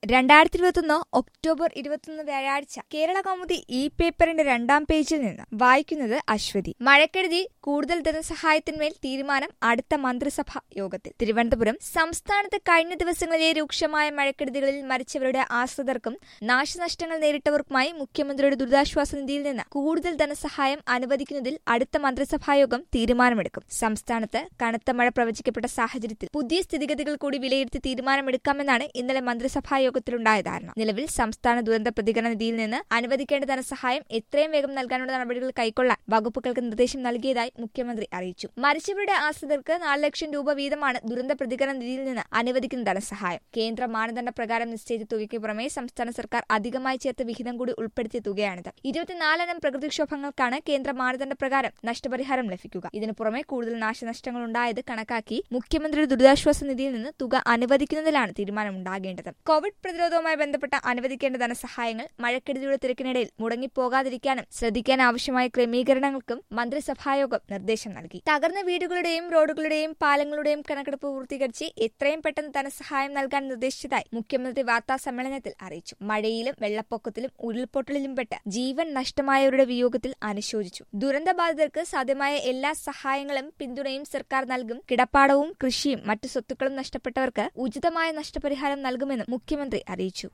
രണ്ടായിരത്തി ഇരുപത്തൊന്ന് ഒക്ടോബർ ഇരുപത്തൊന്ന് വ്യാഴാഴ്ച കേരള കൗമുദി ഇ പേപ്പറിന്റെ രണ്ടാം പേജിൽ നിന്ന് വായിക്കുന്നത് അശ്വതി മഴക്കെടുതി കൂടുതൽ ധനസഹായത്തിന്മേൽ തീരുമാനം അടുത്ത മന്ത്രിസഭാ യോഗത്തിൽ തിരുവനന്തപുരം സംസ്ഥാനത്ത് കഴിഞ്ഞ ദിവസങ്ങളിലെ രൂക്ഷമായ മഴക്കെടുതികളിൽ മരിച്ചവരുടെ ആശ്രിതർക്കും നാശനഷ്ടങ്ങൾ നേരിട്ടവർക്കുമായി മുഖ്യമന്ത്രിയുടെ ദുരിതാശ്വാസ നിധിയിൽ നിന്ന് കൂടുതൽ ധനസഹായം അനുവദിക്കുന്നതിൽ അടുത്ത മന്ത്രിസഭായോഗം തീരുമാനമെടുക്കും സംസ്ഥാനത്ത് കനത്ത മഴ പ്രവചിക്കപ്പെട്ട സാഹചര്യത്തിൽ പുതിയ സ്ഥിതിഗതികൾ കൂടി വിലയിരുത്തി തീരുമാനമെടുക്കാമെന്നാണ് ഇന്നലെ മന്ത്രിസഭാ യോഗത്തിലുണ്ടായ ധാരണ നിലവിൽ സംസ്ഥാന ദുരന്ത പ്രതികരണ നിധിയിൽ നിന്ന് അനുവദിക്കേണ്ട ധനസഹായം എത്രയും വേഗം നൽകാനുള്ള നടപടികൾ കൈക്കൊള്ളാൻ വകുപ്പുകൾക്ക് നിർദ്ദേശം നൽകിയതായി മുഖ്യമന്ത്രി അറിയിച്ചു മരിച്ചവരുടെ ആശ്രിതർക്ക് നാല് ലക്ഷം രൂപ വീതമാണ് ദുരന്ത പ്രതികരണ നിധിയിൽ നിന്ന് അനുവദിക്കുന്ന ധനസഹായം കേന്ദ്ര മാനദണ്ഡ പ്രകാരം നിശ്ചയിച്ച തുകയ്ക്ക് പുറമെ സംസ്ഥാന സർക്കാർ അധികമായി ചേർത്ത വിഹിതം കൂടി ഉൾപ്പെടുത്തിയ തുകയാണിത് ഇരുപത്തിനാലിനം പ്രകൃതിക്ഷോഭങ്ങൾക്കാണ് കേന്ദ്ര മാനദണ്ഡ പ്രകാരം നഷ്ടപരിഹാരം ലഭിക്കുക ഇതിനു പുറമെ കൂടുതൽ നാശനഷ്ടങ്ങൾ ഉണ്ടായത് കണക്കാക്കി മുഖ്യമന്ത്രിയുടെ ദുരിതാശ്വാസ നിധിയിൽ നിന്ന് തുക അനുവദിക്കുന്നതിലാണ് തീരുമാനമുണ്ടാകേണ്ടത് കോവിഡ് പ്രതിരോധവുമായി ബന്ധപ്പെട്ട അനുവദിക്കേണ്ട ധനസഹായങ്ങൾ മഴക്കെടുതിയുടെ തിരക്കിനിടയിൽ മുടങ്ങിപ്പോകാതിരിക്കാനും ശ്രദ്ധിക്കാൻ ആവശ്യമായ ക്രമീകരണങ്ങൾക്കും മന്ത്രിസഭായോഗം നിർദ്ദേശം നൽകി തകർന്ന വീടുകളുടെയും റോഡുകളുടെയും പാലങ്ങളുടെയും കണക്കെടുപ്പ് പൂർത്തീകരിച്ച് എത്രയും പെട്ടെന്ന് ധനസഹായം നൽകാൻ നിർദ്ദേശിച്ചതായി മുഖ്യമന്ത്രി വാർത്താ സമ്മേളനത്തിൽ അറിയിച്ചു മഴയിലും വെള്ളപ്പൊക്കത്തിലും ഉരുൾപൊട്ടലിലും പെട്ട് ജീവൻ നഷ്ടമായവരുടെ വിയോഗത്തിൽ അനുശോചിച്ചു ദുരന്തബാധിതർക്ക് സാധ്യമായ എല്ലാ സഹായങ്ങളും പിന്തുണയും സർക്കാർ നൽകും കിടപ്പാടവും കൃഷിയും മറ്റു സ്വത്തുക്കളും നഷ്ടപ്പെട്ടവർക്ക് ഉചിതമായ നഷ്ടപരിഹാരം നൽകുമെന്നും മുഖ്യമന്ത്രി അറിയിച്ചു